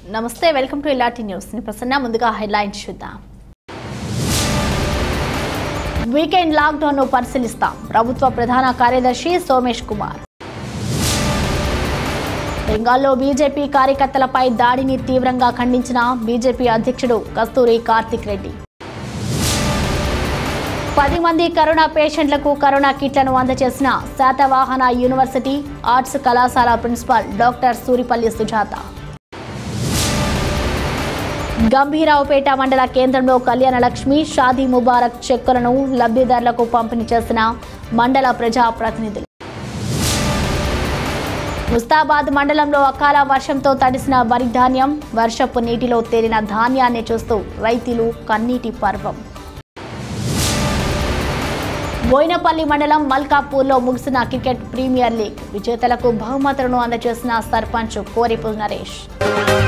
నమస్తే welcome to ఇలాంటి news నేను ప్రసన్న ముందుగా హెడ్లైన్స్ చూద్దాం వీకెండ్ లాక్డౌన్ ను పరిశీలిస్తాం ప్రభుత్వ ప్రధాన కార్యదర్శి సోమేష్ కుమార్ బెంగాల్లో బీజేపీ కార్యకర్తలపై దాడిని తీవ్రంగా ఖండించిన బీజేపీ అధ్యక్షుడు కస్తూరి కార్తిక్ రెడ్డి పది మంది కరోనా పేషెంట్లకు కరోనా కిట్లను అందజేసిన శాతవాహన యూనివర్సిటీ ఆర్ట్స్ కళాశాల ప్రిన్సిపాల్ డాక్టర్ సూరిపల్లి సుజాత గంభీరావుపేట మండల కేంద్రంలో కళ్యాణ లక్ష్మి షాదీ ముబారక్ చెక్కులను లబ్ధిదారులకు పంపిణీ చేసిన మండల ప్రజా ప్రతినిధులు ముస్తాబాద్ మండలంలో అకాల వర్షంతో తడిసిన వరి ధాన్యం వర్షపు నీటిలో తేలిన ధాన్యాన్ని చూస్తూ రైతులు కన్నీటి పర్వం బోయినపల్లి మండలం మల్కాపూర్లో ముగిసిన క్రికెట్ ప్రీమియర్ లీగ్ విజేతలకు బహుమతులను అందజేసిన సర్పంచ్ కోరిపు నరేష్